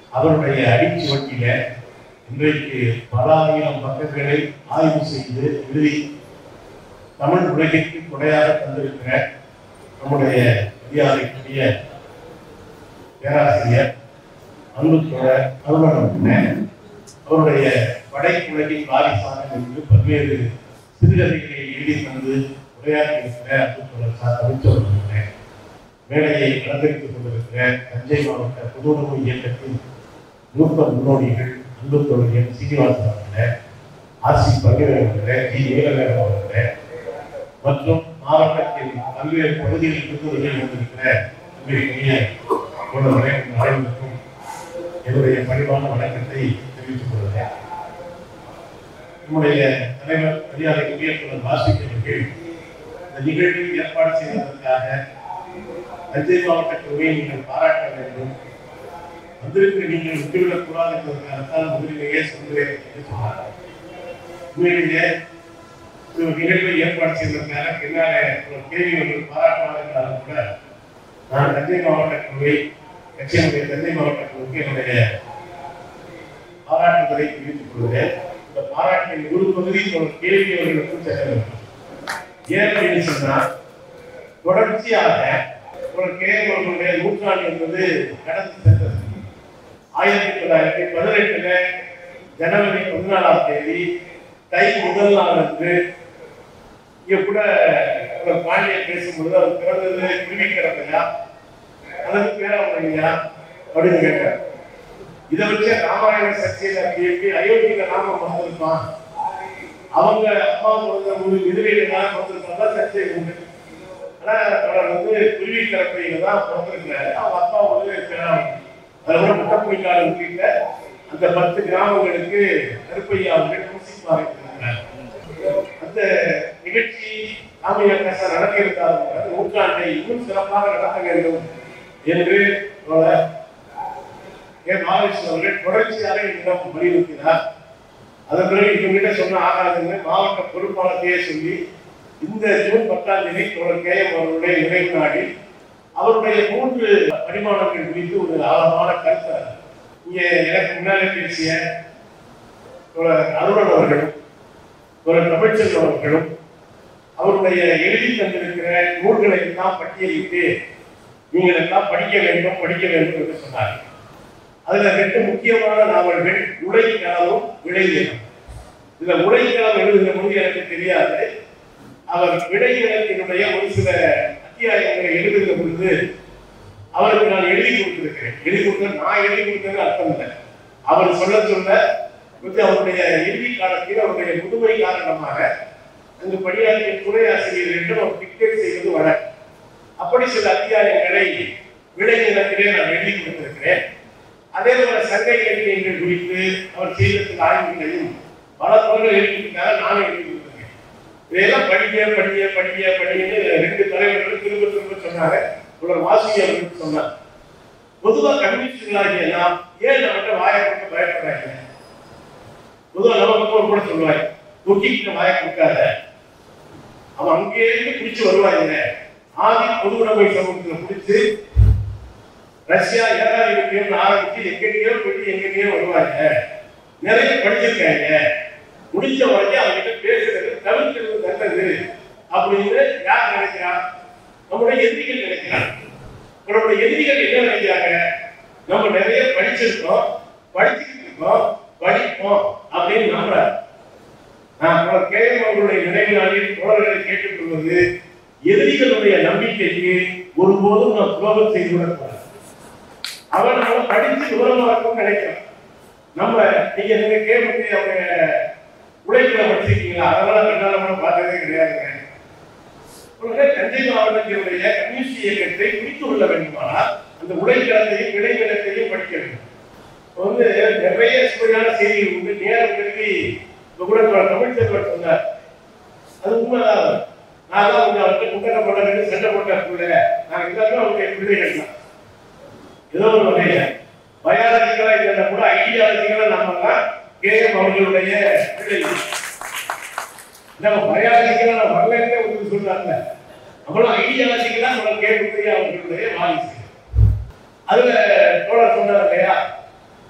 அவருடைய அடிச்சுவட்டியில இன்றைக்கு பல ஆயிரம் பக்கங்களை ஆய்வு செய்து எழுதி தமிழ் உலகிற்கு கொடையாக தந்திருக்கிற நம்முடைய மரியாதைக்குரிய பேராசிரியர் அன்புத்தோழர் அருணன் அவருடைய படைப்புலகின் வாரிசான என்று பல்வேறு சிறுகதைகளை எழுதி தந்து உரையாற்றி இருக்கிற அன்புத்தோழர் சார் அமைச்சர் வேலையை அலங்கரித்துக் கொண்டிருக்கிற தஞ்சை மாவட்ட பொது உணவு இயக்கத்தின் மூத்த முன்னோடிகள் அன்புத்தோழர் என் சீனிவாசன் அவர்களே ஆர்சி பல்வேறு அவர்களே ஜி நீலவேகம் அவர்களே மற்றும் மாவட்டத்தின் பல்வேறு பகுதிகளில் இருந்து வெளியே வந்திருக்கிற அன்பிற்குரிய தோழர்களே உங்கள் அனைவருக்கும் என்னுடைய பணிவான வணக்கத்தை தெரிவித்துக் கொள்கிறேன் நம்முடைய தலைவர் மரியாதைக்குரிய தோழர் வாசிக்கிறவர்கள் இந்த நிகழ்வில் ஏற்பாடு செய்வதற்காக தஞ்சை மாவட்ட துறையை நீங்கள் பாராட்ட வேண்டும் வந்திருக்கிற நீங்கள் விட்டுவிடக் கூடாது என்பதற்காகத்தான் முதலிலேயே சொல்கிறேன் என்று சொன்னார் உண்மையிலேயே ஒரு நிகழ்வை ஏற்பாடு செய்வதற்காக பின்னால ஒரு கேள்வி ஒன்று பாராட்டுவார் என்றாலும் கூட நான் தஞ்சை மாவட்ட குழுவை கட்சியினுடைய தஞ்சை மாவட்ட குழுவுக்கு என்னுடைய பாராட்டுதலை தெரிவித்துக் கொள்கிறேன் இந்த பாராட்டின் ஒரு பகுதி ஒரு கேள்வி அவர்களுக்கும் செல்ல வேண்டும் ஏன் அப்படின்னு சொன்னால் தொடர்ச்சியாக ஒரு கேள்வி அவர்களுடைய நூற்றாண்டு என்பது கடந்து சென்றது ஆயிரத்தி தொள்ளாயிரத்தி பதினெட்டுல ஜனவரி பதினாலாம் தேதி தை முதல் நாள் அன்று இங்க கூட ஒரு பாண்டியன் பேசும்பொழுது அவர் பிறந்தது குருவி கிடந்தையா அல்லது பேராமணியா அப்படின்னு கேட்டார் இதை வச்சு ராமாயண சர்ச்சையில கேட்டு அயோத்தியில நாம வந்திருப்பான் அவங்க அப்பா பிறந்த ஒரு விதவையில தான் பிறந்திருப்பாங்க சர்ச்சை உண்டு ஆனா அவர் வந்து குருவி கிடப்பையில தான் பிறந்திருக்கிறாரு அவங்க அப்பா வந்து பேராமணி அதுல முட்டப்புலிக்கால உள்ளிட்ட அந்த பத்து கிராமங்களுக்கு கருப்பையா அவர்கள் பூசிப்பாக இருக்கிறார் அந்த நிகழ்ச்சி ராமையா நடக்க இருந்தாலும் கூட நூற்றாண்டை இன்னும் சிறப்பாக நடத்த வேண்டும் என்று தோழர் கே. மகாவிஷ்ணு அவர்கள் தொடர்ச்சியாக என்னிடம் வலியுறுத்தினார் அதன் பிறகு இவங்கிட்ட சொன்ன ஆகாதுன்னு மாவட்ட பொறுப்பாளத்தையே சொல்லி இந்த ஜூன் பத்தாம் தேதி தோழர் கே எம் அவர்களுடைய நினைவு நாளில் அவருடைய மூன்று பரிமாணங்கள் குறித்து ஒரு ஆழமான கருத்தை இங்கே எனக்கு முன்னாலே பேசிய தோழர் அருணன் அவர்களும் தோழர் தமிழ்ச்செல்வன் அவர்களும் அவருடைய எழுதி தந்திருக்கிற நூல்களை எல்லாம் பட்டியலிட்டு நீங்கள் எல்லாம் படிக்க வேண்டும் படிக்க வேண்டும் என்று சொன்னார் அதுல ரெண்டு முக்கியமான நாவல்கள் உடைக்களமும் விளைநிலம் இதுல உடைக்களம் எழுதுகிற போது எனக்கு தெரியாது அவர் விடைநிலத்தினுடைய ஒரு சில அத்தியாயங்களை எழுதுகிற பொழுது அவருக்கு நான் எழுதி கொடுத்திருக்கிறேன் எழுதி கொடுத்தது நான் எழுதி கொடுத்தது அர்த்தம் இல்லை அவர் சொல்ல சொல்ல வந்து அவருடைய இறுதி காலத்தில் அவருடைய முதுமை காரணமாக அங்கு பணியாற்றிய துணை ஆசிரியர்களிடம் அவர் டிக்டேட் செய்வது வழக்கு அப்படி சில அத்தியாயங்களை விடைநிலத்திலே நான் எழுதி கொடுத்திருக்கிறேன் அதே போல சங்க இலக்கியங்கள் குறித்து அவர் செய்த சில ஆய்வுகளையும் பல பொருள் எழுதி கொடுத்தாங்க நானும் எழுதி கொடுத்திருக்கேன் இதையெல்லாம் படிக்க படிக்க படிக்க படின்னு ரெண்டு தலைவர்கள் திரும்ப திரும்ப சொன்னாங்க இவர் வாசி அவர்கள் சொன்னார் பொதுவா கம்யூனிஸ்டுகளாகிய நாம் ஏன் நம்மகிட்ட வாயை கொடுக்க பயப்படுறாங்க பொதுவா நம்ம பக்கம் கூட சொல்லுவாங்க தொட்டிக்கிட்ட வாயை கொடுக்காத அவன் அங்கே இருந்து பிடிச்சு வருவாங்க ஆதி பொது உடைமை சமூகத்துல பிடிச்சு ரஷ்யா ஏகாதிபத்தியம் ஆரம்பிச்சு எங்கெங்கயோ போயிட்டு எங்கெங்கயோ வருவாங்க நிறைய படிச்சிருக்காங்க முடிஞ்ச வரைக்கும் அவங்க கிட்ட பேசுறது தவிர்க்கிறது நல்லது அப்படின்னு யார் நினைக்கிறா நம்முடைய எதிரிகள் நினைக்கிறாங்க நம்மளுடைய எதிரிகள் என்ன நினைக்கிறாங்க நம்ம நிறைய படிச்சிருக்கோம் படிச்சுக்கிட்டு இருக்கோம் படிப்போம் அப்படின்னு நம்புறாங்க நான் தோழர் கே எம் அவர்களுடைய நினைவு நாளில் தோழர்களை கேட்டுக்கொள்வது எதிரிகளுடைய நம்பிக்கைக்கு ஒருபோதும் நாம் துரோகம் செய்து விடக்கூடாது அவன் நம்ம படிச்சு விவரமா இருக்கும் நினைக்கிறோம் நம்ம நீங்க நீங்க கேள்வி அவங்க உழைப்புல படிச்சிருக்கீங்களா அதெல்லாம் கண்ணால கூட பார்த்ததே கிடையாதுங்க உடனே தஞ்சை மாவட்டத்தினுடைய கம்யூனிஸ்ட் இயக்கத்தை குறித்து கொள்ள வேண்டுமானால் அந்த உழைக்களத்தையும் விளைநிலத்தையும் படிக்க வேண்டும் இப்ப வந்து நிறைய சுவையான செய்திகள் உண்டு நேரம் கருதி இப்ப கூட தோழர் தமிழ் செல்வர் சொன்னார் அது உண்மைதான் நான் தான் உங்க அவர்கிட்ட குண்டனை போட சண்டை போட்ட பிள்ளை நான் எல்லாருமே அவருடைய பிள்ளைகள் தான் ஏதோ ஒரு வகையில பயாலஜிக்கலா இல்லைன்னா கூட ஐடியாலஜிக்கலா நம்மலாம் கேஎம் அவர்களுடைய பிள்ளைகள் நம்ம பயாலஜிக்கலா நான் வரலன்னு உங்களுக்கு சொல்றாங்க நம்மளும் ஐடியாலஜிக்கலா நம்ம கேட்கக்கூடிய அவர்களுடைய வாரிசு அதுல தோழர் சொன்னார் இல்லையா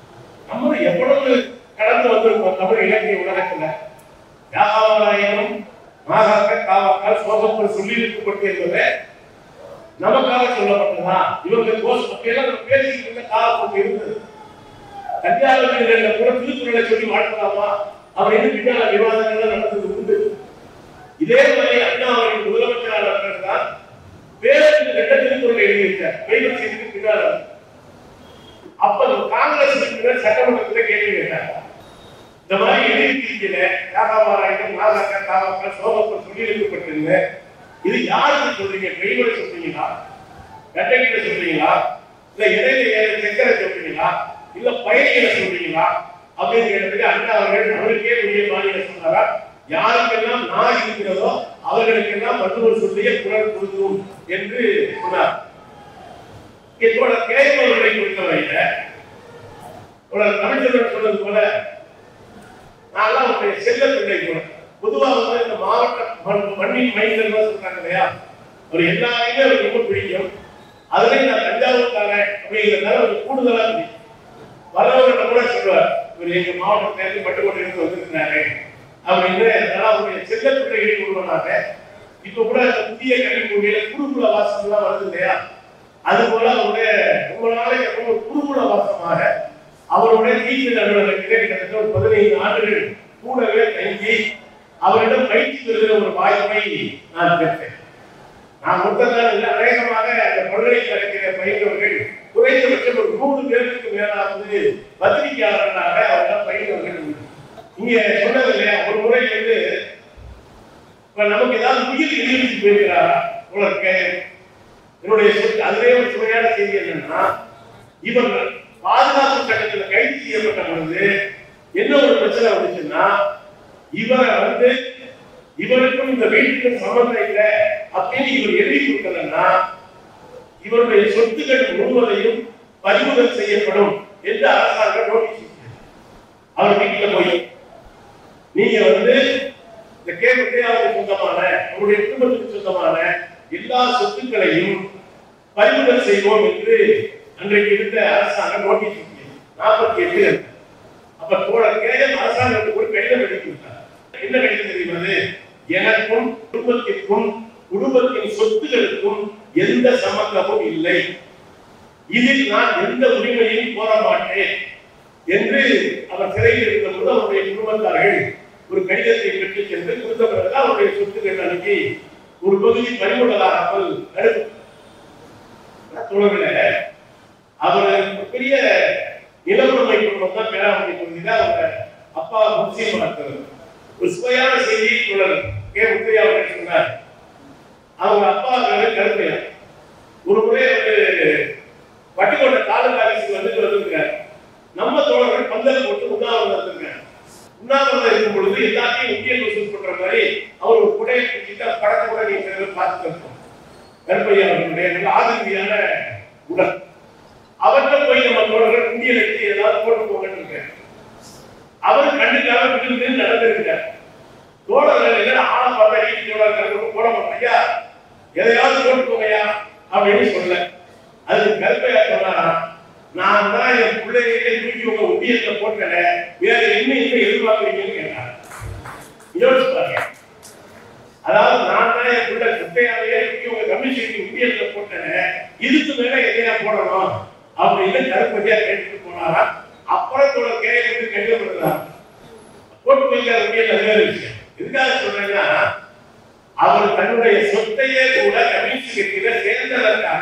இலக்கிய உலகத்துல யாகாவராயனும் மாகாக்க காவாக்கால் சோகப்பர் சொல்லி இருக்கப்பட்டிருந்தது நமக்காக சொல்லப்பட்டதா இவங்க கோஷம் அப்படியெல்லாம் நம்ம பேசிக்கிட்டு இருந்த காலப்போக்கு இருந்தது கன்னியாகுமரியில கூட திருக்குறளை சொல்லி வாழ்த்தலாமா அப்படின்னு பின்னால விவாதங்கள் நடந்தது உண்டு இதே மாதிரி அண்ணா அவர்கள் முதலமைச்சரான பிறகுதான் பேருந்து ரெட்ட திருக்குறளை எழுதியிருக்கார் பெய்வர் செய்திக்கு பின்னால் அப்ப காங்கிரஸ் உறுப்பினர் சட்டமன்றத்துல கேள்வி கேட்டார் இந்த மாதிரி எழுதியிருக்கீங்க காகாவாராயணம் நாகாக்கா காவாக்கா சோகப்பர் சொல்லி இருக்கப்பட்டிருந்த இது யாருக்கு சொல்றீங்க பெய்வரை சொல்றீங்களா கண்டக்டர் சொல்றீங்களா இல்ல இடையில ஏற சக்கரை சொல்றீங்களா இல்ல பயணிகளை சொல்றீங்களா அப்படின்னு கேட்டதுக்கு அண்ணா அவர்கள் அவருக்கே உரிய மாநில சொன்னாரா யாருக்கெல்லாம் நான் இருக்கிறதோ அவர்களுக்கெல்லாம் வள்ளுவர் சொல்லிய குரல் கொடுக்கும் என்று சொன்னார் இதோட கேள்வர்களை பொறுத்தவரையில ஒரு தமிழ்ச்செல்வன் சொன்னது போல நான்லாம் உங்களுடைய செல்ல பிள்ளை கூட பொதுவாக வந்து இந்த மாவட்ட மண்- மண்ணின் மைந்தர் சொல்றாங்க இல்லையா ஒரு எல்லாரையுமே அவருக்கு ரொம்ப பிடிக்கும் அதுலயும் நான் தஞ்சாவூர்காரன் அப்படிங்கிறதால ஒரு கூடுதலா பிடிக்கும் வரவர்கிட்ட கூட சொல்லுவார் இவர் எங்க மாவட்டத்திலிருந்து பட்டுக்கோட்டையிலிருந்து வந்திருக்கிறாரு அப்படின்னு அதனால அவருடைய செல்ல பிள்ளைகளில் ஒருவனாக இப்ப கூட அந்த புதிய கல்விக்குடியில குறுகுல வாசம் எல்லாம் வருது இல்லையா அது போல அவருடைய ரொம்ப நாளைக்கு அப்புறம் ஒரு குறுகுல வாசமாக அவருடைய டீச்சர் அலுவலகத்திலே கிட்டத்தட்ட ஒரு பதினைந்து ஆண்டுகள் கூடவே தங்கி அவரிடம் பயிற்சி பெறுகிற ஒரு வாய்ப்பை நான் பெற்றேன் நான் மொத்தத்தான் இல்லை அநேகமாக அந்த பல்கலைக்கழகத்திலே பயின்றவர்கள் குறைந்தபட்சம் ஒரு நூறு பேருக்கு மேலாவது பத்திரிகையாளர்களாக அவர்கள் பயின்றவர்கள் உண்டு. இங்க சொன்னது இல்லையா ஒரு முறை வந்து இப்ப நமக்கு ஏதாவது உயிர் எழுதி போயிருக்கிறாரா உங்களுக்கு என்னுடைய சொத்து அதுவே ஒரு சுவையான செய்தி என்னன்னா இவர் பாதுகாப்பு சட்டத்தில் கைது செய்யப்பட்ட பொழுது என்ன ஒரு பிரச்சனை வந்துச்சுன்னா இவரை வந்து இவருக்கும் இந்த வீட்டுக்கும் சம்பந்தம் இல்லை அப்படின்னு இவர் எழுதி கொடுக்கலன்னா இவருடைய சொத்துக்கள் முழுவதையும் பறிமுதல் செய்யப்படும் என்று அரசாங்கம் நோட்டீஸ் அவர் வீட்டுல போய் நீங்க வந்து இந்த கேபிட்டே அவருக்கு சொந்தமான உங்களுடைய குடும்பத்துக்கு சொந்தமான எல்லா சொத்துக்களையும் பறிமுதல் செய்வோம் என்று அன்றைக்கு இருந்த அரசாங்கம் நோட்டீஸ் நாற்பத்தி எட்டு அப்ப தோழர் கேஎம் அரசாங்கத்துக்கு ஒரு கடிதம் எழுதி கொடுத்தார் என்ன கடிதம் தெரியுமா எனக்கும் குடும்பத்திற்கும் குடும்பத்தின் சொத்துகளுக்கும் எந்த சம்பந்தமும் இல்லை இதில் நான் எந்த உரிமையையும் கோர மாட்டேன் என்று அவர் சிறையில் இருந்தபோது அவருடைய குடும்பத்தார்கள் ஒரு கடிதத்தை பெற்று சென்று கொடுத்த பிறகு அவருடைய சொத்துக்கள் அனுப்பி ஒரு பகுதி பறிமுதலாகாமல் தடுப்பு தோழர்களே அவர் ஒரு பெரிய நிலவுரிமை குடும்பம் தான் பேராமணி பகுதியில் அவங்க அப்பா முஸ்லீம் வளர்த்தவர் ஒரு சுவையான செய்தி தோழர் கே முத்தையா அவர்கள் சொன்னார் அவங்க அப்பா பேரு கருப்பையா ஒரு முறை அவரு பட்டுக்கோட்டை தாலுகா ஆஃபீஸுக்கு வந்துட்டு வந்திருக்கிறார் நம்ம தோழர்கள் பந்தல் போட்டு உண்ணாவிரதம் இருந்திருக்காங்க உண்ணாவிரதம் இருக்கும் பொழுது எல்லாத்தையும் உண்டியல் வசூல் பண்ற மாதிரி அவர் ஒரு குடையை பிடிச்சிட்டு படத்தை கூட நீங்க சில பேர் பார்த்துட்டு இருக்கோம் கருப்பையா அவர்களுடைய நல்ல ஆதிரியான உடல் அவர்கிட்ட போய் நம்ம தோழர்கள் உண்டியல் எடுத்து ஏதாவது போட்டு போங்கன்னு இருக்காரு அவர் கண்டுக்காம விட்டு நடந்திருக்கார் தோழர்கள் என்ன ஆளை பார்த்தா ஈட்டி தோழர்கள் போட மாட்டேயா எதையாவது போட்டு போங்கயா அப்படின்னு சொல்ல அதுக்கு கருப்பையா சொன்னாரா நான் தான் என் பிள்ளைகளை தூக்கி உங்க உண்டியல்ல போட்டல வேற என்ன இன்னும் எதிர்பார்க்குறீங்கன்னு கேட்டார் யோசிச்சு பாருங்க அதாவது நான் தான் என் பிள்ளை குட்டையாலேயே தூக்கி உங்க கமிஷனுக்கு உண்டியல்ல போட்டேன் இதுக்கு மேல எதையா போடணும் அப்படின்னு கருப்பையா கேட்டுட்டு போனாரா அப்புறத்தோட கேள்வி கண்டிப்படுறா போட்டு போயிருக்காரு உண்டியல்ல வேற விஷயம் எதுக்காக சொல்றேன்னா அவர் தன்னுடைய சொத்தையே கூட கம்யூனிஸ்ட் கட்சியில சேர்ந்ததற்காக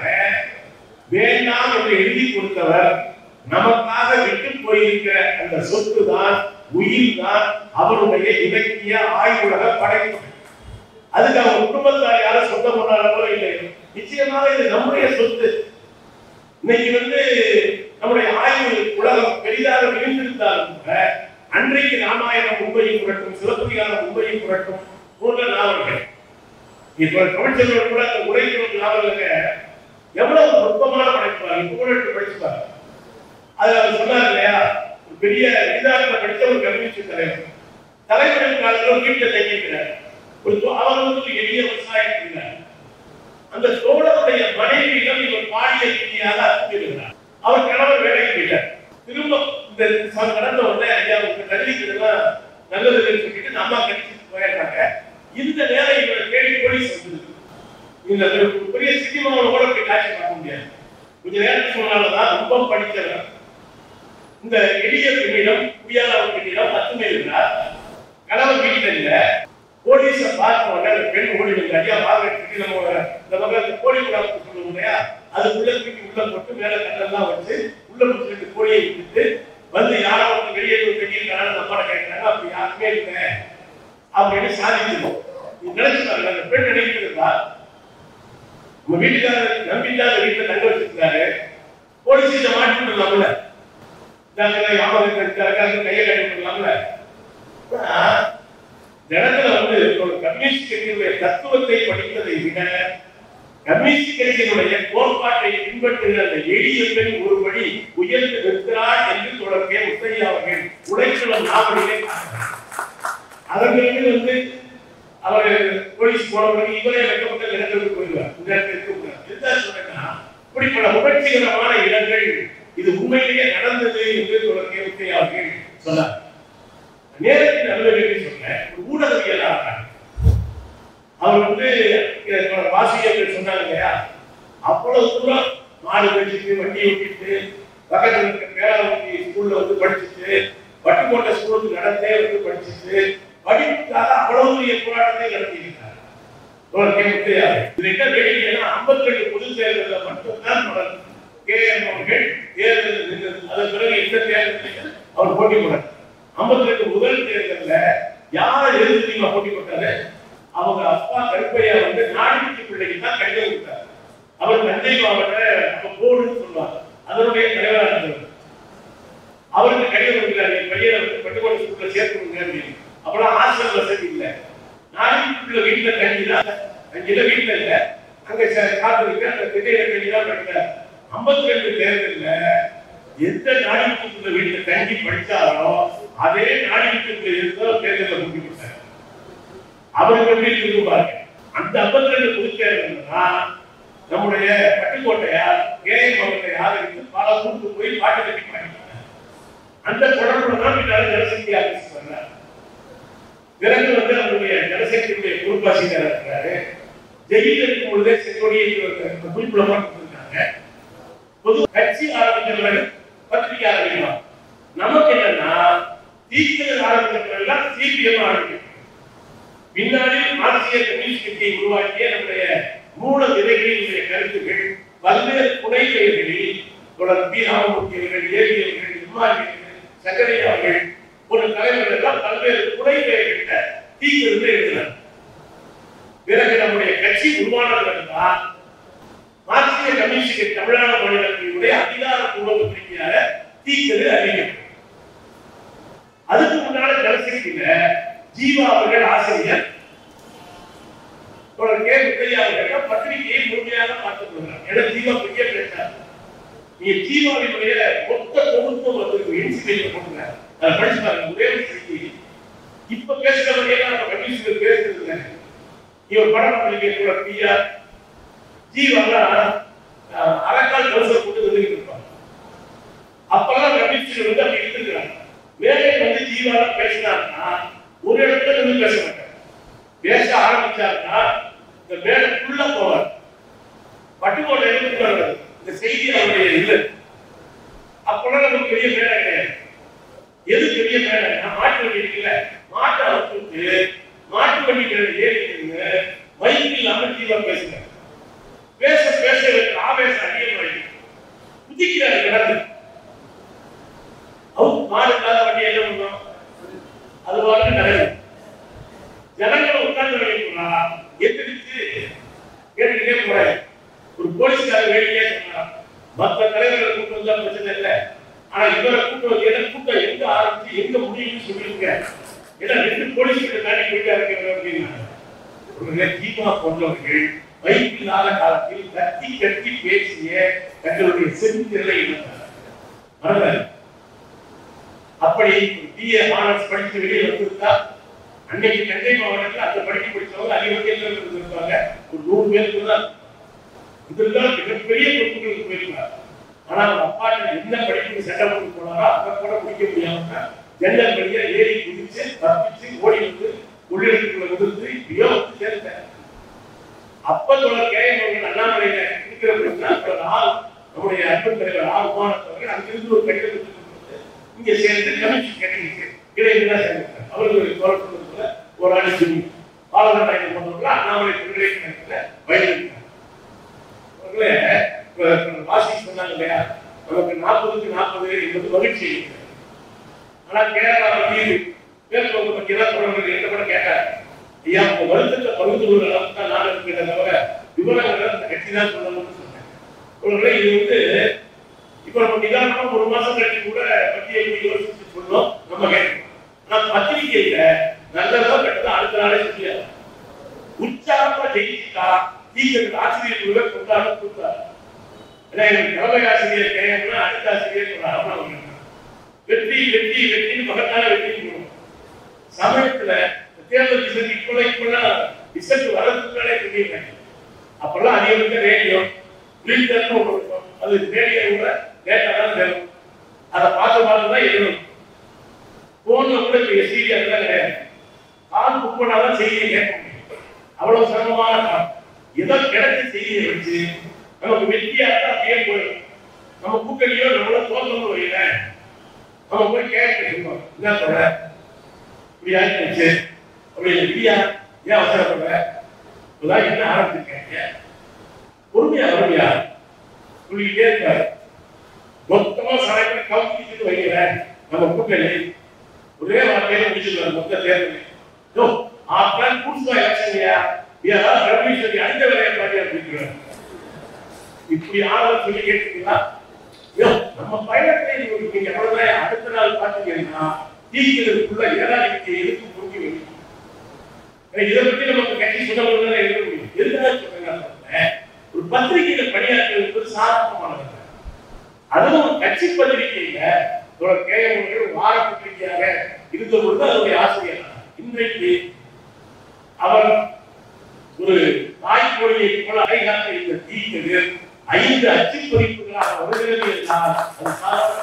வேண்டாம் என்று எழுதி கொடுத்தவர் நமக்காக விட்டு போயிருக்கிற அந்த சொத்து தான் உயிர் தான் அவருடைய இலக்கிய ஆய்வுலக படைப்பு அதுக்கு அவங்க குடும்பத்தார் யாரும் சொந்த கொண்டாடவோ இல்லை நிச்சயமாக இது நம்முடைய சொத்து இன்னைக்கு வந்து நம்முடைய ஆய்வு உலகம் பெரிதாக விரிந்திருந்தாலும் கூட அன்றைக்கு ராமாயணம் மும்பையும் புரட்டும் சிலப்பதிகாரம் மும்பையும் புரட்டும் போன்ற நாவல்கள் இப்ப தமிழ்ச்செல்வன் கூட அந்த உரைக்கும் நாவலுங்க எவ்வளவு நுட்பமான படைப்பார் இப்ப கூட எடுத்து படிச்சுப்பார் அது அவர் சொன்னார் இல்லையா ஒரு பெரிய இதாரத்தில் படித்த ஒரு கம்யூனிஸ்ட் தலைவர் தலைவரின் காலத்தில் ஒரு வீட்டில் தங்கியிருக்கிறார் ஒரு தோ- அவர் வந்து ஒரு எளிய விவசாயம் இருந்தார் அந்த தோழருடைய மனைவியிடம் இவர் பாலியல் ரீதியாக அத்துக்கிறார் அவர் கணவர் வேலைக்கு போயிட்டார் திரும்ப இந்த ச- நடந்த உடனே ஐயா உங்க தள்ளிக்கிறதுலாம் நல்லது சொல்லிட்டு இந்த அம்மா கடிச்சிட்டு போயிடுறாங்க இந்த நேரம் இவரை தேடி போலீஸ் வந்தது இந்த ஒரு பெரிய சினிமாவில் கூட போய் காட்சி பார்க்க முடியாது கொஞ்ச நேரத்துக்கு முன்னாலதான் ரொம்ப படித்தவர் இந்த எளிய பெண்ணிடம் புரியாத ஒரு பெண்ணிடம் அத்துமை இருந்தார் கணவன் வீட்டில் இல்ல போலீஸ பார்த்த உடனே அந்த பெண் ஓடி வந்து ஐயா பார்க்கறதுக்கு நம்ம இந்த பக்கம் கோழி குடாப்பு சொல்லுவோம் இல்லையா அது உள்ள தூக்கி உள்ள போட்டு மேல கட்டெல்லாம் வச்சு உள்ள போட்டு ரெண்டு கோழியை விட்டுட்டு வந்து யாரோ ஒருத்தர் வெளியே ஒரு பெரிய அந்த அம்மா கேட்கிறாங்க அப்படி யாருமே இல்லை அப்படின்னு சாதிச்சிருக்கோம் இது நினைச்சு பாருங்க அந்த பெண் நினைக்கிறதா நம்ம வீட்டுக்காரர் நம்பிட்டாங்க வீட்டுல தங்க வச்சிருக்காரு போலீஸ் இதை மாட்டி விடலாம்ல இந்தாங்க யாபகம் இருக்காங்க கையை கட்டி விடலாம்ல ஆனா, இந்த இடத்துல வந்து ஒரு கம்யூனிஸ்ட் கட்சியினுடைய தத்துவத்தை படிப்பதை விட கம்யூனிஸ்ட் கட்சியினுடைய கோட்பாட்டை பின்பற்றுகிற அந்த எளிய பெண் ஒருபடி உயர்ந்து நிற்கிறார் என்று தொடர்பே முத்தையா அவர்கள் உழைச்சலம் நாவலிலே காட்டுகிறார். அதன் பிறகு வந்து அவர் போலீஸ் போன பிறகு இவரே வெக்கப்பட்ட இடங்களுக்கு போயிடுவார் இந்த இடத்துக்கு போகிறார் எதுதான் சொல்றேன்னா இப்படிப்பட்ட உணர்ச்சிகரமான இடங்கள் இது உண்மையிலேயே நடந்தது என்று தொடர்பே முத்தையா அவர்கள் சொன்னார் நேரத்தின் அலுவலகத்தை சொன்ன ஒரு ஊடகவியலாளர் அவர் வந்து அஹ், வாசிகர்கள் சொன்னாங்க இல்லையா அவ்வளவு தூரம் மாடு வச்சுட்டு வண்டி ஓட்டிட்டு பக்கத்துல இருக்க பேராவூர்தி ஸ்கூல்ல வந்து படிச்சுட்டு பட்டுக்கோட்டை ஸ்கூலுக்கு நடந்தே வந்து படிச்சுட்டு படிப்புக்காக அவ்வளவு பெரிய போராட்டத்தை நடத்தியிருக்காரு ஒரு கே. முத்தையார். இதுல என்ன வேடிக்கைன்னா ஐம்பத்தி ரெண்டு பொது தேர்தலில் மட்டும்தான் தொடர் கே எம் அவர்கள் தேர்தல் நின்றது அதன் பிறகு எந்த தேர்தலையும் அவர் போட்டி போனார் ஐம்பத்தி ரெண்டு முதல் தேர்தல்ல யாரை எதிர்த்து தெரியுமா போட்டி போட்டாரு அவங்க அப்பா கருப்பையா வந்து நாடுவிட்டு பிள்ளைக்கு தான் கடிதம் கொடுத்தார் அவர் தஞ்சை மாவட்ட அப்ப போர்டுன்னு சொல்லுவாங்க அதனுடைய தலைவராக இருந்தவர் அவருக்கு கடிதம் கொடுக்கிறார் என் பையனை வந்து பட்டுக்கோட்டை ஸ்கூல்ல சேர்த்து விடுங்க அப்படின்னு அப்பெல்லாம் ஹாஸ்டல் வசதி இல்லை நாடுவிட்டுள்ள வீட்டுல தங்கிதான் தங்கில வீட்டுல இல்ல அங்க ச- காத்திருக்க அந்த திரையில கல்வி தான் படித்தார் ஐம்பத்தி ரெண்டு தேர்தல்ல எந்த நாடுவிட்டுள்ள வீட்டுல தங்கி படிச்சாலும் அதே நாடுவிட்டுள்ள இருக்கிற தேர்தலில் முடி கொடுத்தார் அவருக்கு எப்படி சொல்லுவாங்க அந்த ஐம்பத்தி ரெண்டு பொதுத்தேர்தல் தான் நம்முடைய பட்டுக்கோட்டையார் கேஎம் அவர்களை ஆதரித்து பல ஊருக்கு போய் பாட்டு கட்டி பாடிட்டாங்க அந்த தொடர்புல தான் பின்னர் ஜனசக்தி ஆபீஸ் வர்றார் பிறகு வந்து அவருடைய ஜனசக்தியுடைய பொறுப்பாசிரியர் இருக்கிறாரு ஜெயிலில் இருக்கும் பொழுதே செங்கோடியை குறிப்பிடமா கொடுத்திருக்காங்க பொது கட்சி ஆரம்பிக்கிறவங்க பத்திரிகை ஆரம்பிக்கலாம் நமக்கு என்னன்னா தீக்கிர ஆரம்பிக்கிறவங்க சிபிஎம் ஆரம்பிக்கும் பின்னாடி மார்க்சிய கம்யூனிஸ்ட் கட்சியை உருவாக்கிய நம்முடைய மூல விதைகளினுடைய கருத்துக்கள் பல்வேறு புனைப்பெயர்களில் தொடர் பி ராமமூர்த்தி அவர்கள் ஏவி அவர்கள் எம்ஆர் சங்கரையா அவர்கள் ஒரு தலைவர்கள் எல்லாம் பல்வேறு புனைப்பெயர்கிட்ட தீக்கிருந்து எழுதினார் பிறகு நம்முடைய கட்சி உருவானது தான் மார்க்சிய கம்யூனிஸ்ட் கட்சி தமிழ்நாடு மாநிலத்தினுடைய அதிகாரப்பூர்வ பத்திரிகையாக தீக்கிரு அறிவிக்கப்பட்டது அதுக்கு முன்னால ஜனசக்தியில ஜீவா அவர்கள் ஆசிரியர் ஒரு கே முத்தையா அவர்கள் பத்திரிகையை முழுமையாக பார்த்துக் கொள்கிறார் ஏன்னா ஜீவா பெரிய பேசார் நீ ஜீவாவினுடைய மொத்த தொகுப்பும் வந்து இன்சிடென்ட் போட்டுங்க அதை படிச்சு பாருங்க ஒரே ஒரு செய்தி இப்ப பேசுறவங்க நம்ம கம்யூனிஸ்ட் பேசுறது இல்லை இவர் படம் பத்திரிகை பியா ஜீவாலாம் அஹ், அரைக்கால் கவுசர் போட்டு வந்துட்டு இருப்பாங்க அப்பெல்லாம் கம்யூனிஸ்ட் வந்து அப்படி இருந்துக்கிறாங்க மேலே வந்து ஜீவால பேசினாருன்னா ஒரு இடத்துல இருந்து பேச மாட்டார் பேச ஆரம்பிச்சாருன்னா இந்த மேலுக்குள்ள போவார் பட்டுக்கோட்டை இருந்து வர்றது இந்த செய்தி அவருடைய இல்லை அப்பெல்லாம் நமக்கு பெரிய மேடை கிடையாது எது பெரிய மேடை மாட்டு வண்டி இருக்குல்ல மாட்டை அவுத்துட்டு மாட்டு வண்டி மேல ஏறி நின்று மைக் இல்லாம ஜீவா பேசுறாரு பேச பேச இவருக்கு ஆவேசம் அதிகமாகி குதிக்கிறாரு கிடந்து அவங்க மாடு இல்லாத வண்டி என்ன பண்ணும் அது பாட்டு நகரும் ஜனங்களை உட்கார்ந்து வைக்கிறா எந்திரிச்சு கேட்டுக்கிட்டே போறாரு ஒரு போலீஸ்கார வேடிக்கையா சொன்னார் மத்த தலைவர்களை கூட்டம் வந்தா பிரச்சனை இல்லை ஆனா இவரை கூட்டம் வந்து என்ன கூட்டம் எங்க ஆரம்பிச்சு எங்க முடியும்னு சொல்லிருக்க ஏன்னா ரெண்டு போலீஸ் கிட்ட தாண்டி போயிட்டா இருக்கிற அப்படின்னா ஒரு தீபா போன்றவர்கள் வைப்பு இல்லாத காலத்தில் கத்தி கத்தி பேசிய தங்களுடைய செந்திலை இழந்தார் மறந்தார் அப்படி பிஏ ஆனர்ஸ் படித்து வெளியே வந்திருந்தா அன்னைக்கு தஞ்சை மாவட்டத்தில் அந்த படிப்பு படிச்சவங்க அதிகபட்சம் இருந்திருப்பாங்க ஒரு நூறு பேருக்கு தான் இதெல்லாம் மிகப்பெரிய பொறுப்புகளுக்கு போயிருக்கார் ஆனா அவங்க அப்பா என்ன படிப்புக்கு சட்டம் போட்டு போனாரோ அங்க கூட முடிக்க முடியாம ஜன்னல் வழியா ஏறி குதிச்சு தப்பிச்சு ஓடி வந்து உள்ளிடத்துக்குள்ள விழுந்து இப்படியோ வந்து சேர்ந்தேன் அப்ப தொடர் கேஎம் அவர்கள் அண்ணாமலையில இருக்கிற அப்படின்னா ஒரு ஆள் நம்முடைய அன்பு தலைவர் ஆள் மாணவர்கள் அங்கிருந்து ஒரு கடிதம் கொடுத்து இங்க சேர்ந்து கமிஷன் கேட்டீங்க இடையில சேர்ந்தாங்க அவர்களுக்கு தோற்றத்துல ஒரு ஆள் சொல்லி பாலகர் நாயகம் போன்றவர்கள் அண்ணாமலை பல்கலைக்கழகத்துல வயலிருக்காங்க அவர்களே இப்ப வாசி சொன்னாங்க இல்லையா நமக்கு நாற்பதுக்கு நாற்பது என்பது மகிழ்ச்சி இருக்கிறது. ஆனா கேரளா பத்தி மேற்கொண்டு பத்தி தான் தொடர்பு என்ன கூட கேட்டார் ஐயா உங்க வருத்தத்தை பகிர்ந்து கொள்கிற அளவுக்கு தான் நான் இருக்கிறத தவிர விவரங்களை அந்த கட்சி தான் சொல்லணும்னு சொன்னேன் ஒருவேளை இது வந்து இப்ப நம்ம நிதானமா ஒரு மாசம் கழிச்சு கூட பத்தியை எப்படி யோசிச்சு சொல்லணும் நம்ம கேட்கணும் ஆனா பத்திரிகையில நல்லதா கெட்டதா அடுத்த நாளே சொல்லியாது உற்சாகமா ஜெயிச்சுட்டா டீச்சருக்கு ஆசிரியர் கூட கொண்டாட கொடுத்தாரு ஏன்னா எனக்கு தலைமை ஆசிரியர் கேட்கணும்னா அடுத்த ஆசிரியர் சொல்றாரு அவ்வளவு ஒண்ணு. வெற்றி வெற்றி வெற்றின்னு மகத்தான வெற்றி கொடுக்கணும் சமயத்துல தேர்தல் ரிசல்ட் இப்ப இப்பெல்லாம் ரிசல்ட் வரதுக்குள்ளே சொல்லியிருக்காங்க அப்பெல்லாம் அதிகமாக ரேடியோ பிரிண்டர்னு ஒன்று இருக்கும் அது ரேடியோ கூட டேட்டா தான் தரும் அதை பார்த்து பார்த்து தான் எழுதணும் போன்ல கூட இப்போ எஸ்டிடி அதெல்லாம் கிடையாது கால் புக் பண்ணாதான் செய்தியை கேட்க முடியும் அவ்வளவு சிரமமான காலம் ஏதோ கிடைச்ச செய்தியை வச்சு நமக்கு வெற்றியா இருந்தா அப்படியே போயிடும் நம்ம கூட்டணியோ நம்மள தோற்றணும் வையில நம்ம போய் கேட்க இருக்கோம் என்ன சொல்ற இப்படி ஆயிடுச்சு அப்படி இல்லையா ஏன் அவசரப்படுற இப்பதான் என்ன ஆரம்பிச்சிருக்காங்க பொறுமையா பொறுமையா சொல்லிக்கிட்டே இருக்காரு மொத்தமா சாயந்தரம் கவுன்சிலிங் வைக்கிறேன் நம்ம கூட்டணி ஒரே வார்த்தையில முடிச்சிருக்காரு மொத்த தேர்தல் யோ ஆஃப்டர் புதுசா எலெக்ஷன்யா ஏதாவது ரெவல்யூஷன் அஞ்ச வரைய பாட்டி அப்படிங்கிறார் இப்படி ஆளுநர் சொல்லி கேட்டீங்களா யோ நம்ம பயணத்தை நீங்க நீங்க எவ்வளவுதான் அடுத்த நாள் பாத்தீங்கன்னா தீக்கிறதுக்குள்ள ஏழாயிரத்தி எதுக்கு புரிஞ்சு வைக்கணும் இதை பத்தி நமக்கு கட்சி சொன்னவங்க எழுத முடியும் எதுக்காக சொல்றேன் ஒரு பத்திரிகையில பணியாற்றுவது சாதாரணமானது அதுவும் கட்சி பத்திரிகையில ஒரு கேஎம்கள் வார பத்திரிகையாக இருந்த பொழுது அதனுடைய ஆசிரியர் இன்றைக்கு அவர் ஒரு தாய்மொழியை போல அடைகாத்த இந்த தீக்கிறது ஐந்து அச்சு பதிப்புகளாக வருகிறது என்றால் அது சாதாரண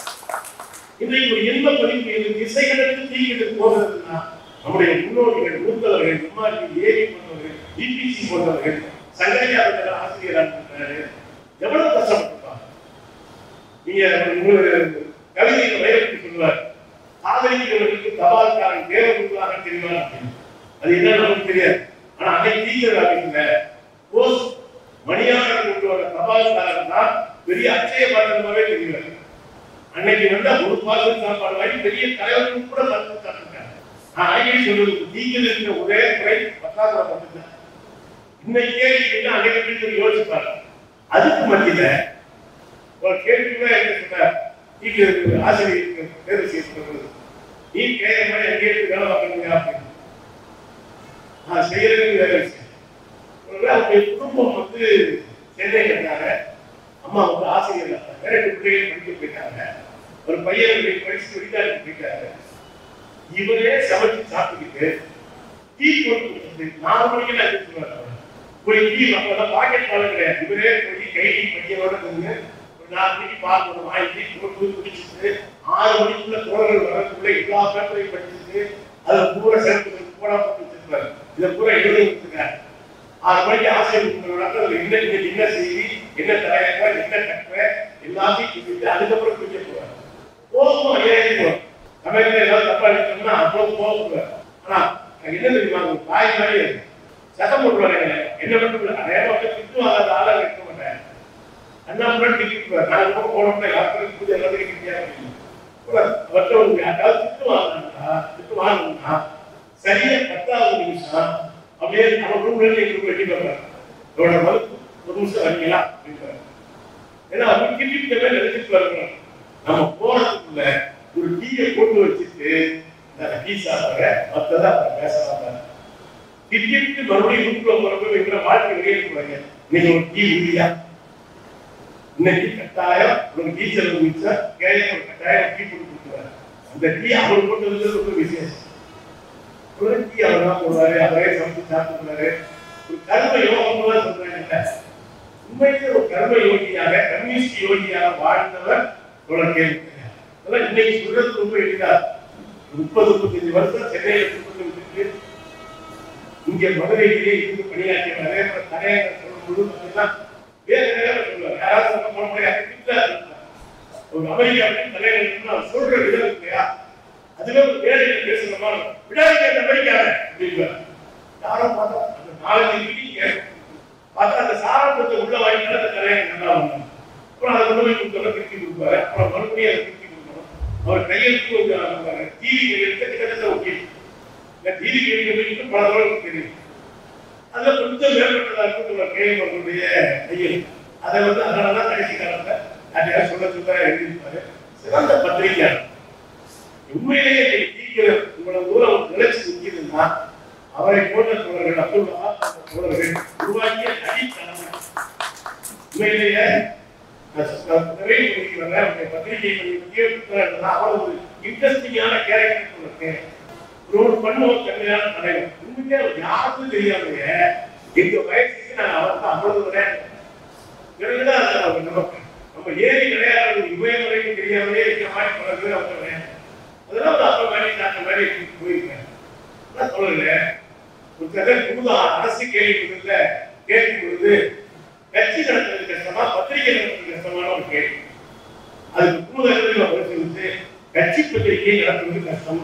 இன்றைக்கு ஒரு எந்த பதிப்பு இது திசைகளுக்கு தீக்கிட்டு போகிறதுனா நம்முடைய முன்னோடிகள் மூத்தவர்கள் எம்ஆர்பி ஏவி போன்றவர்கள் இபிசி போன்றவர்கள் சங்கரியாளர்கள் ஆசிரியராக இருக்கிறாரு எவ்வளவு கஷ்டப்பட்டிருப்பாங்க நீங்க ஒரு கவிதையை வயலுக்கு சொல்லுவார் காதலிக்கிறவர்களுக்கு தபால்காரன் தேவர்களாக தெரிவார் அப்படின்னு. அது என்ன நமக்கு தெரியாது ஆனா அன்னைக்கு டீச்சர் ஆபீஸ்ல போஸ்ட் மணியாக கொண்டு வர தபால்காரன் தான் பெரிய அச்சய பாத்திரமாவே தெரிவார் அன்னைக்கு வந்து ஒரு பாசல் சாப்பாடு வாங்கி பெரிய தலைவர்கள் கூட பார்த்து சாப்பிட்டாங்க நான் அடிக்கடி சொல்றது நீங்கள் இருக்கிற ஒரே குறை பத்தாயிரம் மட்டும்தான் இன்னைக்கு கேள்வி அன்னைக்கு சொல்லி யோசிப்பாங்க அதுக்கு மத்தியில ஒரு கேள்வி கூட என்ன சொன்னார் நீங்க இருக்கு ஆசிரியருக்கு தேர்வு செய்யப்படுறது நீ கேட்க மாதிரி எங்க இருக்கு வேலை பார்க்கறீங்க அப்படின்னு நான் செய்யறது வேற விஷயம் ஒருவேளை அவருடைய குடும்பம் வந்து சென்னையில் இருந்தாங்க அம்மா வந்து ஆசிரியர் இருந்தாங்க ரெண்டு பிள்ளைகள் படிக்க போயிட்டாங்க ஒரு பையன் இப்படி படிச்சு வெளிநாட்டுக்கு போயிட்டாரு இவரே சமைச்சு சாப்பிட்டுக்கிட்டு டீ போட்டு குடிச்சிட்டு நாலு மணிக்கு நான் சொல்லுவாங்க போய் டீ அப்பதான் பாக்கெட் பால் கிடையாது இவரே போய் கைடி பையனோட நின்று ஒரு நாலு மணிக்கு பால் ஒன்று வாங்கி போட்டு குடிச்சிட்டு ஆறு மணிக்குள்ள தோழர்கள் வரக்குள்ள எல்லா பேப்பரையும் படிச்சுட்டு அதை பூரா சேர்த்து பூரா போட்டு வச்சிருப்பாரு இதை பூரா எழுதி வச்சிருக்காரு ஆறு மணிக்கு ஆசிரியர் கூப்பிடுறாங்க அதுல என்ன இன்னைக்கு என்ன செய்தி என்ன தலையங்க என்ன கட்டுற எல்லாத்தையும் சொல்லிட்டு அதுக்கப்புறம் குடிக்க போறாரு கோபமா ஏறி போறோம் தமிழ்ல ஏதாவது தப்பா எடுத்தோம்னா அவ்வளவு கோபப்படுவார் ஆனா எனக்கு என்ன தெரியுமா ஒரு தாய் மாதிரி இருக்கு. சத்தம் போட்டுருவாங்க என்ன பண்ணுறது அதே வந்து திட்டுவாங்க அந்த ஆளை இருக்க மாட்டேன் அண்ணா கூட திட்டுவார் நான் கூட போனோம்னா யாருக்கும் பூஜை எல்லாத்தையும் கிட்டியா அவர்கிட்ட ஒரு யாராவது திட்டுவாங்கன்னா திட்டுவாங்கன்னா சரியா பத்தாவது நிமிஷம் அப்படியே அவன் ரூம்ல இருந்து எங்களுக்கு வெட்டி பார்ப்பாரு இதோட மறுப்பு ஒரு நிமிஷம் வரீங்களா அப்படின்றாரு ஏன்னா அவர் கிட்டிட்டு மேல நினைச்சிட்டு வரணும் நம்ம போறதுக்குள்ள ஒரு டீயை போட்டு வச்சுட்டு நான் டீ சாப்பிட்ற மற்றதை அப்புறம் பேசலாம் திட்டிட்டு மறுபடியும் ரூம்ல போறப்ப எங்களை வாழ்க்கை வெளியே போறாங்க நீங்க ஒரு டீ இல்லையா இன்னைக்கு கட்டாயம் ஒரு டீச்சர் மிச்சா கேட்க ஒரு கட்டாயம் டீ போட்டு கொடுக்குறாரு அந்த டீ அவர் போட்டு வந்தது ரொம்ப விசேஷம் ஒரு டீ அவர் தான் போடுறாரு அவரே சமைச்சு சாப்பிடுறாரு ஒரு கர்ம யோகம் தான் சொல்றாங்க உண்மையிலே ஒரு கர்ம யோகியாக கம்யூனிஸ்ட் யோகியாக வாழ்ந்தவர் தோழர் கேள்வி அதெல்லாம் இன்னைக்கு சொல்றது ரொம்ப எளிதா முப்பது முப்பத்தஞ்சு வருஷம் சென்னையில குடும்பத்தை விட்டுட்டு இங்க மதுரையிலே இருந்து பணியாற்றிய அதே போல தலையங்க சொல்லும்போது பார்த்தீங்கன்னா வேற வேற சொல்லுவார் யாராவது சொல்ல போன முறை அதை திட்டாரு. ஒரு அமெரிக்காவுக்கு தலைவர் அவர் சொல்ற விதம் இருக்கு இல்லையா அதுல ஒரு வேலையில் பேசுறமா விடாதீங்க அந்த அமெரிக்காவை அப்படின்பார் யாரும் பார்த்தா அந்த நாலஞ்சு மீட்டிங் பார்த்தா அந்த சாரப்பத்தை உள்ள வாங்கிட்டு அந்த தலைவர் நல்லா வந்தாங்க அப்புறம் அதை கொண்டு போய் கொடுத்தோம் திருப்பி கொடுப்பாரு அப்புறம் மறுபடியும் அதை திருப்பி கொடுக்கணும் அவர் கையெழுத்து ஒரு டிவி கையெழுத்து கிட்டத்தட்ட ஓகே இந்த டிவி கையெழுத்து பல தடவை தெரியும் அதுல கொஞ்சம் மேற்பட்டதா இருக்கிற கேள்வி அவர்களுடைய கையெழுத்து அதை வந்து அதனால தான் கடைசி காலத்துல யாரையா சொல்ல சொல்ல எழுதியிருப்பாரு சிறந்த பத்திரிகையாளர் உண்மையிலேயே நீங்க தீக்கிற இவ்வளவு தூரம் நிலைச்சு நிற்கிறதுன்னா அவரை போன்ற தோழர்கள் அப்துல் கலாம் போன்ற தோழர்கள் உருவாக்கிய தனித்தலைமை உண்மையிலேயே நான் சொ- நிறைய சொல்லிட்டு வர்றேன். உங்க பத்திரிகை பத்தியே புத்தகம் அவ்வளவு ஒரு இன்ட்ரெஸ்டிங்கான கேரக்டர் இருக்கு ஒரு பண்ணுவோம் தன்மையான தலைவர் உண்மையிலே அவர் யாருக்கும் தெரியாமையே எங்க வயசுக்கு நான் அவருக்கு அவ்வளவு விளையாட்டு பிறகுதான் அது அவர் நமக்கு நம்ம ஏறி விளையாடுறது இமயமலைக்கு தெரியாமலே இருக்கிற மாதிரி பல பேர் அவங்க விளையாடு அதெல்லாம் ஒரு அப்ப மாதிரி நான் மாதிரி போயிருக்கேன் நான் சொல்லுறேன் ஒரு கதை புதுதா அரசு கேள்வி பதில்ல கேட்கும் பொழுது கட்சி நடத்துறது கஷ்டமா பத்திரிகை நடத்துறது கஷ்டமான ஒரு கேள்வி அதுக்கு புதுதா பரிசீலித்து கட்சி பத்திரிகை நடத்துவது கஷ்டம்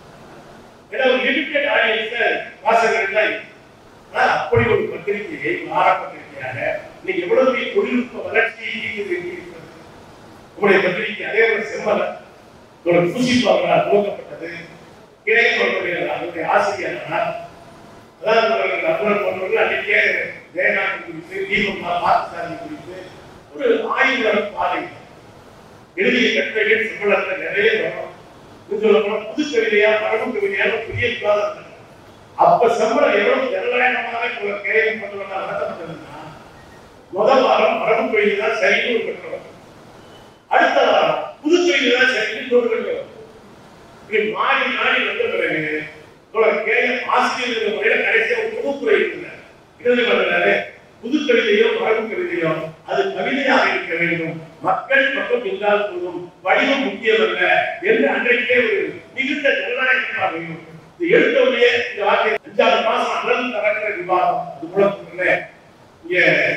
ஏன்னா ஒரு லிமிடெட் ஆடியன்ஸ் வாசகர்கள் தான் இருக்கு. ஆனா அப்படி ஒரு பத்திரிகையை வார பத்திரிகையாக இன்னைக்கு எவ்வளவு பெரிய தொழில்நுட்ப வளர்ச்சி இருக்கிறது உங்களுடைய பத்திரிகை அதே ஒரு செம்மலர் ஒரு பூசிப்பு அவர்களால் துவக்கப்பட்டது கேஎம் அவர்களுடைய அவருடைய ஆசிரியர் அதாவது அவர்கள் அப்புறம் போன்றவர்கள் அன்றைக்கே ஜெயகாந்த் குறித்து தீபம் பார்த்தசாரதி குறித்து ஒரு ஆய்வு பாதை எழுதிய கட்டுரைகள் செம்மலர்ல நிறைய வரும் இன்னும் சொல்ல போனா புது கவிதையா மரபு கவிதையா ஒரு பெரிய விவாதம் நடக்கும். அப்ப சம்பளம் எவ்வளவு ஜனநாயகமாக கேள்வி பண்ணுவதா நடத்தப்பட்டதுன்னா முதல் வாரம் மரபு கவிதை தான் சரின்னு ஒரு கட்டுரை அடுத்த வாரம் புது கவிதை தான் சரின்னு இன்னொரு கட்டுரை இப்படி மாறி மாறி வந்த பிறகு தோழர் கே எம் ஆசிரியர் முறையில கடைசியா ஒரு தொகுப்புரை இருந்தார் இடது பண்ணுறாரு புது கவிதையோ மரபு கவிதையோ அது கவிதையாக இருக்க வேண்டும் மக்கள் பக்கம் இல்லாத போதும் வடிவம் முக்கியமல்ல என்று அன்றைக்கே ஒரு மிகுந்த ஜனநாயகமாகவும் இது எடுத்தவுடனே இந்த வார்த்தை அஞ்சாறு மாசம் அனல் நடக்கிற விவாதம் அது மூலம் சொல்றேன் இங்க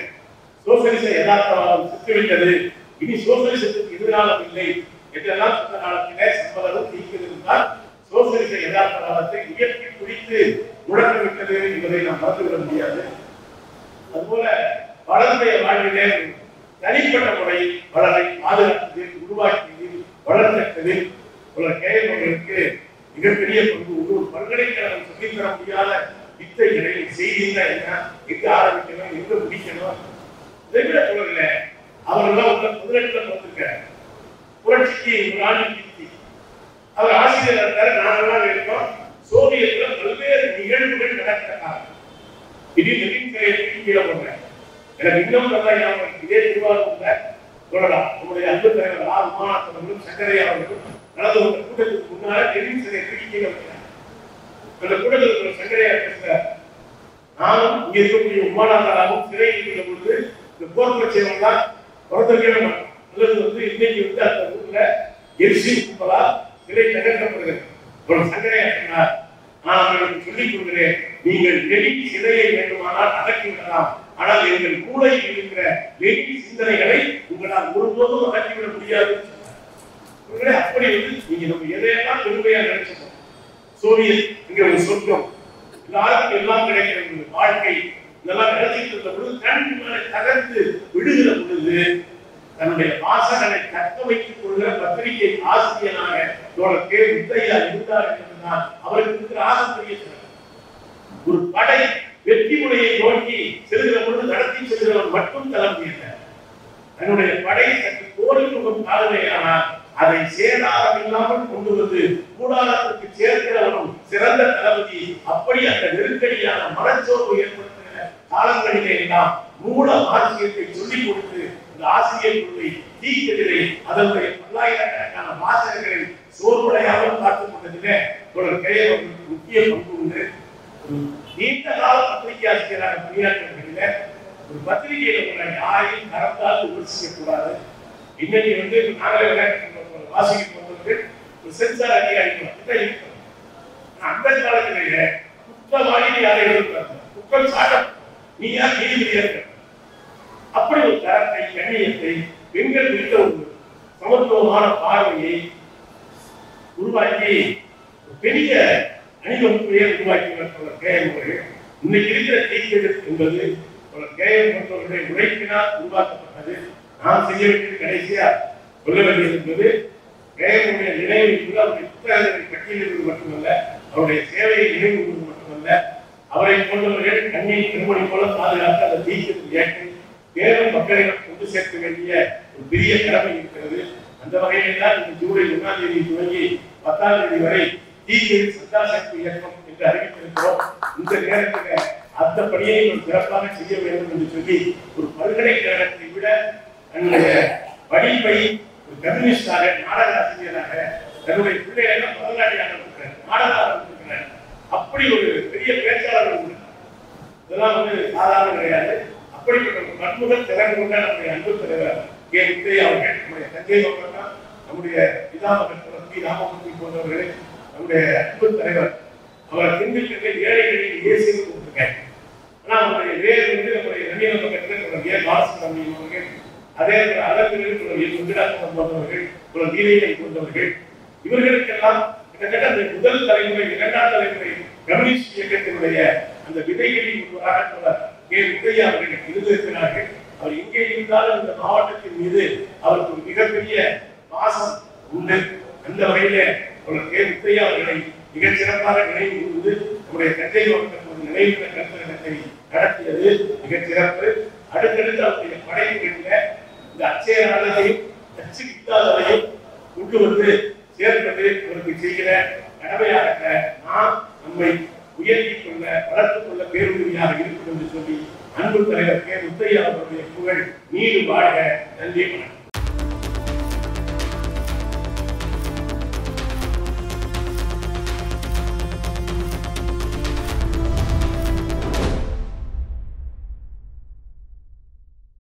சோசியலிச யதார்த்தவாதம் செத்துவிட்டது இனி சோசியலிசத்துக்கு எதிராலம் இல்லை என்றெல்லாம் சொன்ன காலத்திலே சம்பளம் தீர்த்திருந்தால் சோசியலிச யதார்த்தவாதத்தை உயர்த்தி குறித்து முழக்கமிட்டது என்பதை நாம் மறந்துவிட முடியாது அதுபோல வளர்ந்தைய வாழ்விலே தனிப்பட்ட முறையில் வளரை பாதுகாத்ததில் உருவாக்கியதில் வளர்த்ததில் உள்ள கேள்விகளுக்கு மிகப்பெரிய பங்கு உண்டு ஒரு பல்கலைக்கழகம் சொல்லித் தர முடியாத வித்தைகளை செய்திங்க என்ன எங்க ஆரம்பிக்கணும் எங்க முடிக்கணும் இதை விட சொல்லல அவர்கள்லாம் உள்ள பதினெட்டுல பிறந்திருக்காரு புரட்சிக்கு ஒரு ஆண்டு கீர்த்தி அவர் ஆசிரியர் இருந்தாரு நாங்கெல்லாம் இருக்கோம் சோவியத்துல பல்வேறு நிகழ்வுகள் நடக்கிற காலம் திடீர் நெகின் சிலையை கீழே போடுறேன் எனக்கு இன்னும் நல்லா ஞாபகம் இருக்கு. இதே திருவாரூர்ல சொல்லலாம் நம்முடைய அன்பு தலைவர் ஆ உமாநாதன் அவர்களும் சங்கரையா அவர்களும் நடந்து வந்த கூட்டத்துக்கு முன்னால நெகின் சிலையை தூக்கி கீழே வைக்கிறாங்க அந்த கூட்டத்தில் இருக்கிற சங்கரையா பேசுறார் நானும் இங்க இருக்கக்கூடிய உமாநாதராகவும் சிறையில் இருக்கிற பொழுது இந்த போர் பிரச்சனை தான் பிறந்திருக்கவே மாட்டோம் அல்லது வந்து இன்னைக்கு வந்து அந்த ஊர்ல எரிசி கும்பலா சிலை தகர்க்கப்படுகிறது ஒரு சங்கரையா சொன்னார் நான் உங்களுக்கு சொல்லிக் கொடுக்கிறேன் நீங்கள் லெனின் சிலையை வேண்டுமானால் அகற்றி விடலாம் ஆனால் எங்கள் மூளையில் இருக்கிற லெனின் சிந்தனைகளை உங்களால் ஒருபோதும் அகற்றிவிட முடியாது என்று சொன்னார். உங்களே அப்படி வந்து நீங்க நம்ம எதையெல்லாம் பெருமையா நினைச்சோம் சோவியத் இங்க ஒரு சொர்க்கம் எல்லாருக்கும் எல்லாம் கிடைக்கிறது வாழ்க்கை இதெல்லாம் நினைச்சிட்டு இருந்த பொழுது கண் முன்னாலே தகர்ந்து விடுகிற பொழுது தன்னுடைய வாசகனை தக்க வைத்துக் கொள்கிற பத்திரிகை ஆசிரியனாக தோழர் கே முத்தையா இருந்தார் என்பதுதான் அவருக்கு இருக்கிற ஆசைக்குரிய சிறப்பு ஒரு படை வெற்றி முனையை நோக்கி செல்கிற பொழுது நடத்தி செல்கிறவன் மட்டும் தலைமை அல்ல தன்னுடைய படை சற்று கோரிக்கும் காலமையானால் அதை சேதாரம் இல்லாமல் கொண்டு வந்து கூடாரத்திற்கு சேர்க்கிறவனும் சிறந்த தளபதி அப்படி அந்த நெருக்கடியான மனச்சோர்வு ஏற்படுத்துகிற காலங்களிலே எல்லாம் மூல ஆசிரியத்தை சொல்லிக் கொடுத்து இந்த ஆசிரியர் கொள்கை தீக்கதிரை அதனுடைய பல்லாயிரக்கணக்கான வாசகர்களை சோர்வடையாமல் பார்த்துக் கொண்டதிலே தொடர் கையில் முக்கிய பங்கு உண்டு ஒரு நீண்ட கால பத்திரிகை ஆசிரியராக பணியாற்றுவதில் ஒரு பத்திரிகையில உள்ள யாரையும் கரத்தால் விமர்சிக்க கூடாது இன்னைக்கு வந்து நாங்களே விளையாட்டு வாசிக்க போகிறது ஒரு சென்சார் அதிகாரிகள் அப்படிதான் இருக்கணும் ஆனா அந்த காலத்திலேயே குற்றவாளி யாரை இருக்காங்க குற்றம் சாட்ட நீ யார் நீதிபதியா இருக்க அப்படி ஒரு தரத்தை கண்ணியத்தை பெண்கள் இருக்க ஒரு சமத்துவமான பார்வையை உருவாக்கி ஒரு பெரிய அணிவகுப்பையை உருவாக்கியுள்ள கேஎம் அவர்கள் இன்னைக்கு இருக்கிற செய்திகள் என்பது ஒரு கேஎம் போன்றவர்களுடைய உழைப்பினால் உருவாக்கப்பட்டது நாம் செய்ய வேண்டியது கடைசியா சொல்ல வேண்டியது என்பது கேஎம்முடைய நினைவுக்குள்ள அவருடைய புத்தகங்களை பட்டியலிடுவது மட்டுமல்ல அவருடைய சேவையை நினைவுவது மட்டுமல்ல அவரை போன்றவர்கள் கண்ணை திருமணி போல பாதுகாத்து அந்த தீர்க்கத்தில் ஏற்று மேலும் மக்களிடம் கொண்டு சேர்க்க வேண்டிய ஒரு பெரிய கடமை இருக்கிறது அந்த வகையில் தான் இந்த ஜூலை ஒன்றாம் தேதி துவங்கி பத்தாம் தேதி வரை தீயில் சத்தாசக்தி இயக்கம் என்று அறிவித்திருக்கிறோம் இந்த நேரத்தில் அந்த பணியை நாம் சிறப்பாக செய்ய வேண்டும் என்று சொல்லி ஒரு பல்கலைக்கழகத்தை விட தன்னுடைய படிப்பை ஒரு கம்யூனிஸ்டாக நாடக ஆசிரியராக தன்னுடைய பிள்ளைகளை முதலாளியாக இருக்கிறார் நாடக இருக்கிறார் அப்படி ஒரு பெரிய பேச்சாளர் உண்டு இதெல்லாம் வந்து சாதாரண கிடையாது அப்படிப்பட்ட ஒரு பன்முக திறன் கொண்ட நம்முடைய அன்பு தலைவர் கே முத்தையா அவர்கள் நம்முடைய தஞ்சை மாவட்டம் நம்முடைய பிதாமகன் பி ராமமூர்த்தி போன்றவர்களை நம்முடைய அன்பு தலைவர் அவர் திண்டுக்கல்ல ஏழைகளின் இயேசுன்னு கூப்பிட்டுருக்காங்க ஆனா அவருடைய வேறு வந்து நம்முடைய நவீன பக்கத்தில் நம்முடைய ஏ பாலசுப்ரமணியம் அவர்கள் அதே போல அழகுகளில் நம்முடைய முந்திராசனம் போன்றவர்கள் ஒரு வீரையை கொண்டவர்கள் இவர்களுக்கெல்லாம் கிட்டத்தட்ட அந்த முதல் தலைமுறை இரண்டாம் தலைமுறை கம்யூனிஸ்ட் இயக்கத்தினுடைய அந்த விதைகளில் ஒருவராக தோழர் கே முத்தையா அவர்கள் இருந்திருக்கிறார்கள் அவர் எங்கே இருந்தாலும் இந்த மாவட்டத்தின் மீது அவருக்கு ஒரு மிகப்பெரிய பாசம் உண்டு அந்த வகையிலே அவர் கே முத்தையா அவர்களை மிகச் சிறப்பாக நினைவு கூர்ந்து நம்முடைய தஞ்சை மாவட்டத்தில் ஒரு நினைவு கருத்தரங்கத்தை நடத்தியது மிகச் சிறப்பு அடுத்தடுத்து அவருடைய படைப்புகளில் இந்த அச்சயனாலையும் அச்சு இல்லாததையும் கொண்டு வந்து சேர்ப்பது அவருக்கு செய்கிற கடமையாக நாம் நம்மை உயர்த்திக் கொள்ள வளர்த்துக் கொள்ள பேருதவியாக இருக்கும் என்று சொல்லி அன்பு தலைவர் கே முத்தையா அவருடைய புகழ் நீடு வாழ்க நன்றி வணக்கம்